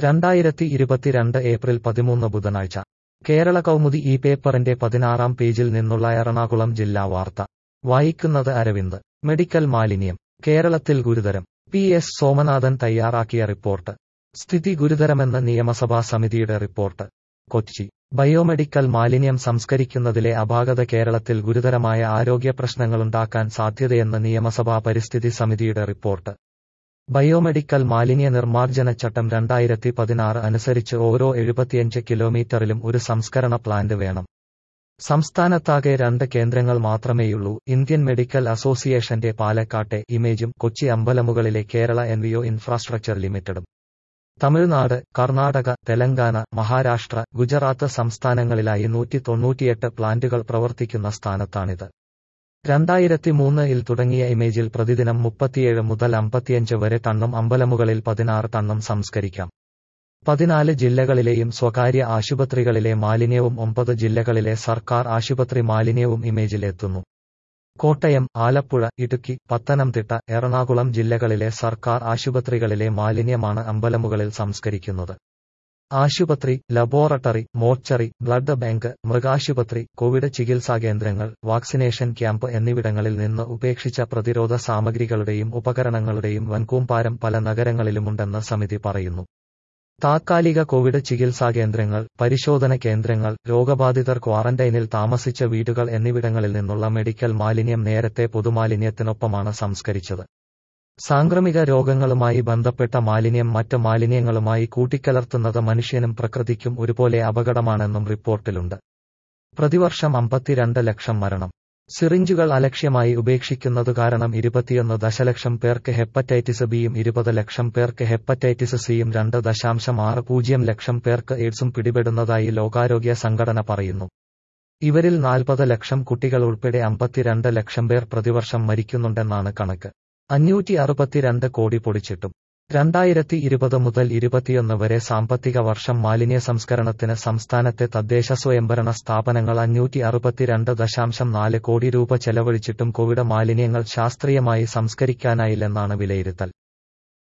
രണ്ടായിരത്തി ഇരുപത്തിരണ്ട് ഏപ്രിൽ പതിമൂന്ന് ബുധനാഴ്ച കേരള കൗമുദി ഈ പേപ്പറിന്റെ പതിനാറാം പേജിൽ നിന്നുള്ള എറണാകുളം ജില്ലാ വാർത്ത വായിക്കുന്നത് അരവിന്ദ് മെഡിക്കൽ മാലിന്യം കേരളത്തിൽ ഗുരുതരം പി എസ് സോമനാഥൻ തയ്യാറാക്കിയ റിപ്പോർട്ട് സ്ഥിതി ഗുരുതരമെന്ന് നിയമസഭാ സമിതിയുടെ റിപ്പോർട്ട് കൊച്ചി ബയോമെഡിക്കൽ മാലിന്യം സംസ്കരിക്കുന്നതിലെ അപാകത കേരളത്തിൽ ഗുരുതരമായ ആരോഗ്യ പ്രശ്നങ്ങളുണ്ടാക്കാൻ സാധ്യതയെന്ന് നിയമസഭാ പരിസ്ഥിതി സമിതിയുടെ റിപ്പോർട്ട് ബയോമെഡിക്കൽ മാലിന്യ നിർമ്മാർജ്ജന ചട്ടം രണ്ടായിരത്തി പതിനാറ് അനുസരിച്ച് ഓരോ എഴുപത്തിയഞ്ച് കിലോമീറ്ററിലും ഒരു സംസ്കരണ പ്ലാന്റ് വേണം സംസ്ഥാനത്താകെ രണ്ട് കേന്ദ്രങ്ങൾ മാത്രമേയുള്ളൂ ഇന്ത്യൻ മെഡിക്കൽ അസോസിയേഷന്റെ പാലക്കാട്ടെ ഇമേജും കൊച്ചി അമ്പലമുകളിലെ കേരള എൻവിഒ ഇൻഫ്രാസ്ട്രക്ചർ ലിമിറ്റഡും തമിഴ്നാട് കർണാടക തെലങ്കാന മഹാരാഷ്ട്ര ഗുജറാത്ത് സംസ്ഥാനങ്ങളിലായി നൂറ്റി തൊണ്ണൂറ്റിയെട്ട് പ്ലാന്റുകൾ പ്രവർത്തിക്കുന്ന സ്ഥാനത്താണിത് രണ്ടായിരത്തി മൂന്നിൽ തുടങ്ങിയ ഇമേജിൽ പ്രതിദിനം മുപ്പത്തിയേഴ് മുതൽ അമ്പത്തിയഞ്ച് വരെ ടണ്ണും അമ്പലമുകളിൽ പതിനാറ് ടണ്ണും സംസ്കരിക്കാം പതിനാല് ജില്ലകളിലെയും സ്വകാര്യ ആശുപത്രികളിലെ മാലിന്യവും ഒമ്പത് ജില്ലകളിലെ സർക്കാർ ആശുപത്രി മാലിന്യവും ഇമേജിൽ എത്തുന്നു കോട്ടയം ആലപ്പുഴ ഇടുക്കി പത്തനംതിട്ട എറണാകുളം ജില്ലകളിലെ സർക്കാർ ആശുപത്രികളിലെ മാലിന്യമാണ് അമ്പലമുകളിൽ സംസ്കരിക്കുന്നത് ആശുപത്രി ലബോറട്ടറി മോർച്ചറി ബ്ലഡ് ബാങ്ക് മൃഗാശുപത്രി കോവിഡ് ചികിത്സാ കേന്ദ്രങ്ങൾ വാക്സിനേഷൻ ക്യാമ്പ് എന്നിവിടങ്ങളിൽ നിന്ന് ഉപേക്ഷിച്ച പ്രതിരോധ സാമഗ്രികളുടെയും ഉപകരണങ്ങളുടെയും വൻകൂമ്പാരം പല നഗരങ്ങളിലുമുണ്ടെന്ന് സമിതി പറയുന്നു താത്കാലിക കോവിഡ് ചികിത്സാ കേന്ദ്രങ്ങൾ പരിശോധന കേന്ദ്രങ്ങൾ രോഗബാധിതർ ക്വാറന്റൈനിൽ താമസിച്ച വീടുകൾ എന്നിവിടങ്ങളിൽ നിന്നുള്ള മെഡിക്കൽ മാലിന്യം നേരത്തെ പൊതുമാലിന്യത്തിനൊപ്പമാണ് സംസ്കരിച്ചത് സാംക്രമിക രോഗങ്ങളുമായി ബന്ധപ്പെട്ട മാലിന്യം മറ്റ് മാലിന്യങ്ങളുമായി കൂട്ടിക്കലർത്തുന്നത് മനുഷ്യനും പ്രകൃതിക്കും ഒരുപോലെ അപകടമാണെന്നും റിപ്പോർട്ടിലുണ്ട് പ്രതിവർഷം അമ്പത്തിരണ്ട് ലക്ഷം മരണം സിറിഞ്ചുകൾ അലക്ഷ്യമായി ഉപേക്ഷിക്കുന്നത് കാരണം ഇരുപത്തിയൊന്ന് ദശലക്ഷം പേർക്ക് ഹെപ്പറ്റൈറ്റിസ് ബിയും ഇരുപത് ലക്ഷം പേർക്ക് ഹെപ്പറ്റൈറ്റിസ് സിയും രണ്ട് ദശാംശം ആറ് പൂജ്യം ലക്ഷം പേർക്ക് എയ്ഡ്സും പിടിപെടുന്നതായി ലോകാരോഗ്യ സംഘടന പറയുന്നു ഇവരിൽ നാൽപ്പത് ലക്ഷം കുട്ടികൾ ഉൾപ്പെടെ അമ്പത്തിരണ്ട് ലക്ഷം പേർ പ്രതിവർഷം മരിക്കുന്നുണ്ടെന്നാണ് കണക്ക് അഞ്ഞൂറ്റി അറുപത്തിരണ്ട് കോടി പൊടിച്ചിട്ടും രണ്ടായിരത്തി ഇരുപത് മുതൽ ഇരുപത്തിയൊന്ന് വരെ സാമ്പത്തിക വർഷം മാലിന്യ സംസ്കരണത്തിന് സംസ്ഥാനത്തെ തദ്ദേശ സ്വയംഭരണ സ്ഥാപനങ്ങൾ അഞ്ഞൂറ്റി അറുപത്തിരണ്ട് ദശാംശം നാല് കോടി രൂപ ചെലവഴിച്ചിട്ടും കോവിഡ് മാലിന്യങ്ങൾ ശാസ്ത്രീയമായി സംസ്കരിക്കാനായില്ലെന്നാണ് വിലയിരുത്തൽ